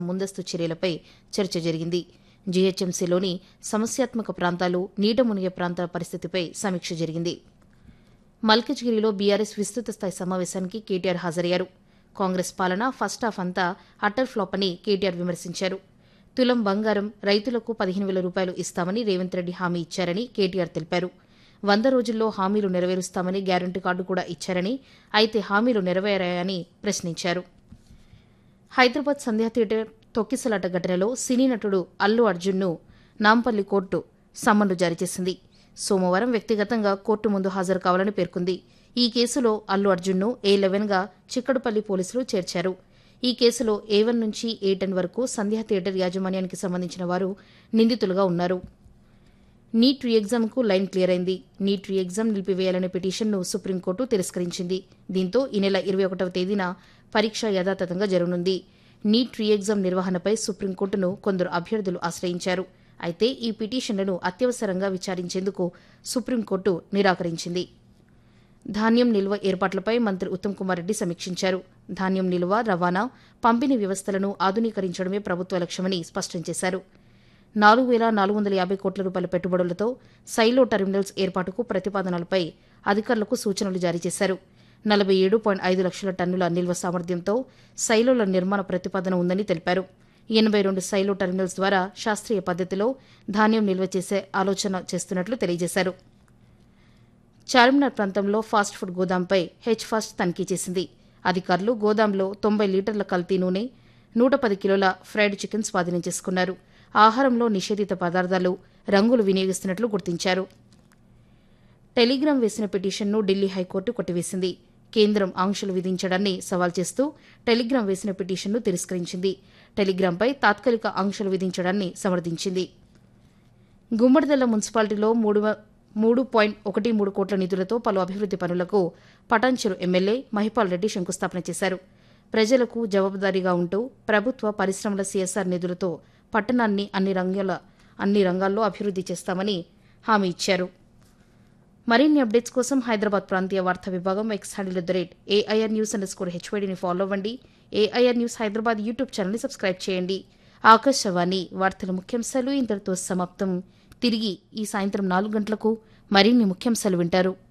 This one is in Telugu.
ముందస్తు చర్యలపై చర్చ జరిగింది జీహెచ్ఎంసీలోని సమస్యాత్మక ప్రాంతాలు నీట మునిగే ప్రాంతాల పరిస్థితిపై సమీక్ష జరిగింది మల్కజ్గిరిలో బీఆర్ఎస్ విస్తృత స్థాయి సమావేశానికి కేటీఆర్ హాజరయ్యారు కాంగ్రెస్ పాలన ఫస్ట్ హాఫ్ అంతా అటర్ ఫ్లాప్ అని కేటీఆర్ విమర్శించారు తులం బంగారం రైతులకు పదిహేను వేల రూపాయలు ఇస్తామని రేవంత్ రెడ్డి హామీ ఇచ్చారని కేటీఆర్ తెలిపారు వంద రోజుల్లో హామీలు నెరవేరుస్తామని గ్యారంటీ కార్డు కూడా ఇచ్చారని అయితే హామీలు నెరవేరాయని ప్రశ్నించారు హైదరాబాద్ సంధ్యా థియేటర్ తొక్కిసలాట ఘటనలో సినీ నటుడు అల్లు అర్జున్ను నాంపల్లి కోర్టు సమ్మన్లు జారీ చేసింది సోమవారం వ్యక్తిగతంగా కోర్టు ముందు హాజరు కావాలని పేర్కొంది ఈ కేసులో అల్లు అర్జున్ను ఏ లెవెన్గా చిక్కడపల్లి పోలీసులు చేర్చారు ఈ కేసులో ఏ వన్ నుంచి ఏ టెన్ వరకు సంధ్యా థియేటర్ యాజమాన్యానికి సంబంధించిన వారు నిందితులుగా ఉన్నారు నీట్ రీ ఎగ్జామ్కు లైన్ క్లియర్ అయింది నీట్ రీ ఎగ్జామ్ నిలిపివేయాలనే పిటిషన్ను సుప్రీంకోర్టు తిరస్కరించింది దీంతో ఈ నెల ఇరవై ఒకటవ తేదీన పరీక్ష యథాతథంగా జరగనుంది నీట్ రీ ఎగ్జామ్ నిర్వహణపై సుప్రీంకోర్టును కొందరు అభ్యర్థులు ఆశ్రయించారు అయితే ఈ పిటిషన్లను అత్యవసరంగా విచారించేందుకు సుప్రీంకోర్టు నిరాకరించింది ధాన్యం నిల్వ ఏర్పాట్లపై మంత్రి ఉత్తమ్ కుమార్ రెడ్డి సమీక్షించారు ధాన్యం నిల్వ రవాణా పంపిణీ వ్యవస్థలను ఆధునీకరించడమే ప్రభుత్వ లక్ష్యమని స్పష్టం చేశారు నాలుగు వేల నాలుగు వందల యాభై కోట్ల రూపాయల పెట్టుబడులతో సైలో టెర్మినల్స్ ఏర్పాటుకు ప్రతిపాదనలపై అధికారులకు సూచనలు జారీ చేశారు నలభై ఏడు పాయింట్ ఐదు లక్షల టన్నుల నిల్వ సామర్థ్యంతో సైలోల నిర్మాణ ప్రతిపాదన ఉందని తెలిపారు ఎనభై రెండు సైలో టెర్మినల్స్ ద్వారా శాస్త్రీయ పద్దతిలో ధాన్యం నిల్వ చేసే ఆలోచన చేస్తున్నట్లు తెలియజేశారు చార్మినార్ ప్రాంతంలో ఫాస్ట్ ఫుడ్ గోదాంపై హెచ్ ఫాస్ట్ తనిఖీ చేసింది అధికారులు గోదాంలో తొంభై లీటర్ల కల్తీ నూనె నూట పది కిలోల ఫ్రైడ్ చికెన్ స్వాధీనం చేసుకున్నారు ఆహారంలో నిషేధిత పదార్థాలు రంగులు వినియోగిస్తున్నట్లు గుర్తించారు టెలిగ్రామ్ వేసిన పిటిషన్ను ఢిల్లీ హైకోర్టు కొట్టివేసింది కేంద్రం ఆంక్షలు విధించడాన్ని సవాల్ చేస్తూ టెలిగ్రామ్ వేసిన పిటిషన్ను తిరస్కరించింది టెలిగ్రామ్పై తాత్కాలిక ఆంక్షలు విధించడాన్ని సమర్థించింది గుమ్మడిదల్ల మున్సిపాలిటీలో మూడు వ- మూడు పాయింట్ ఒకటి మూడు కోట్ల నిధులతో పలు అభివృద్ది పనులకు పటాన్చెరు ఎమ్మెల్యే మహిపాల్ రెడ్డి శంకుస్థాపన చేశారు ప్రజలకు జవాబుదారీగా ఉంటూ ప్రభుత్వ పరిశ్రమల సీఎస్ఆర్ నిధులతో పట్టణాన్ని అన్ని రంగాల అన్ని రంగాల్లో అభివృద్ది చేస్తామని హామీ ఇచ్చారు మరిన్ని అప్డేట్స్ కోసం హైదరాబాద్ ప్రాంతీయ వార్తా విభాగం X handle at the rate AIR news under score హెచ్వైడీని ఫాలో అవ్వండి ఏఐఆర్ న్యూస్ హైదరాబాద్ యూట్యూబ్ ఛానల్ని సబ్స్క్రైబ్ చేయండి ఆకాశవాణి వార్తల ముఖ్యాంశాలు ఇంతటితో సమాప్తం తిరిగి ఈ సాయంత్రం నాలుగు గంటలకు మరిన్ని ముఖ్యాంశాలు వింటారు